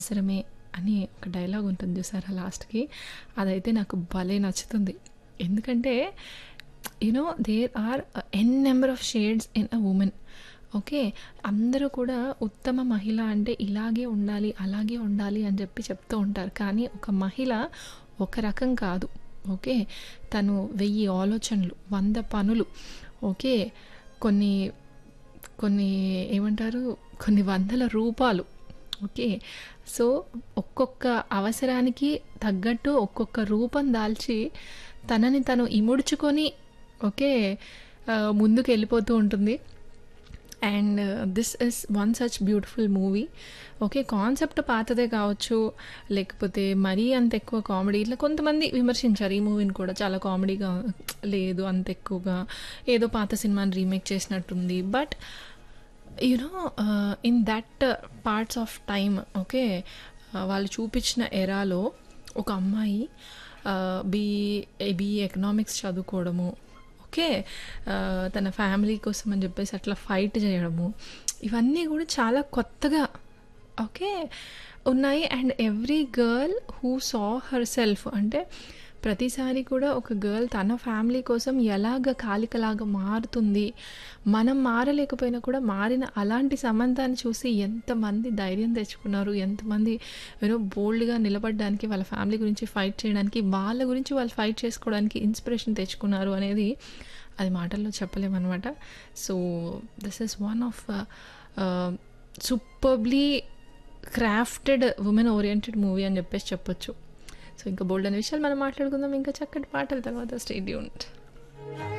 అవసరమే అని ఒక డైలాగ్ ఉంటుంది చూసారా లాస్ట్‌కి అదైతే నాకు భలే నచ్చుతుంది. ఎందుకంటే you know there are N number of shades in a woman. Okay. అందరూ కూడా ఉత్తమ మహిళ అంటే ఇలాగే ఉండాలి, అలాగే ఉండాలి అని చెప్పి చెప్తూ ఉంటారు. కానీ ఒక మహిళ ఒక రకం కాదు. ఓకే. తను 1000 ఆలోచనలు, 100 పనులు. ఓకే. కొన్ని కొన్ని ఏమంటారు కొన్ని వందల రూపాలు. ఓకే. సో, ఒక్కొక్క అవసరానికి తగ్గట్టు ఒక్కొక్క రూపం దాల్చి తనని తను ఇముడ్చుకొని ఓకే. ఆహ్, ముందుకెళ్ళిపోతూ ఉంటుంది. And this is one such beautiful movie. Okay. Concept పాతదే కావచ్చు, లేకపోతే మరీ అంత ఎక్కువ కామెడీ ఇట్లా కొంతమంది విమర్శించారు ఈ మూవీని కూడా. చాలా కామెడీగా లేదు అంత ఎక్కువగా. ఏదో పాత సినిమాని రీమేక్ చేసినట్టుంది. But you know ah, in that parts of time okay. Ah, వాళ్ళు చూపించిన ఎరాలో ఒక అమ్మాయి ఆహ్, బీఈ బీఈ ఎకనామిక్స్ చదువుకోవడము. ఓకే. ఆహ్, తన ఫ్యామిలీ కోసం అని చెప్పేసి అట్లా ఫైట్ చేయడము. ఇవన్నీ కూడా చాలా కొత్తగా ఓకే. ఉన్నాయి. And every girl who saw herself అంటే ప్రతిసారి కూడా ఒక గర్ల్ తన ఫ్యామిలీ కోసం ఎలాగ కాలికలాగా మారుతుంది. మనం మారలేకపోయినా కూడా మారిన అలాంటి సమంతని చూసి ఎంతమంది ధైర్యం తెచ్చుకున్నారు. ఎంతమంది యూనో బోల్డ్‌గా నిలబడడానికి వాళ్ళ ఫ్యామిలీ గురించి ఫైట్ చేయడానికి, వాళ్ళ గురించి వాళ్ళు ఫైట్ చేసుకోవడానికి ఇన్స్పిరేషన్ తెచ్చుకున్నారు అనేది అది మాటల్లో చెప్పలేమనమాట. So, this is one of ah, superbly crafted women oriented movie అని చెప్పేసి చెప్పొచ్చు. సో, ఇంకా బోల్డన్ని విషయాలు మనం మాట్లాడుకుందాం. ఇంకా చక్కటి పాటల తర్వాత స్టే ట్యూన్డ్.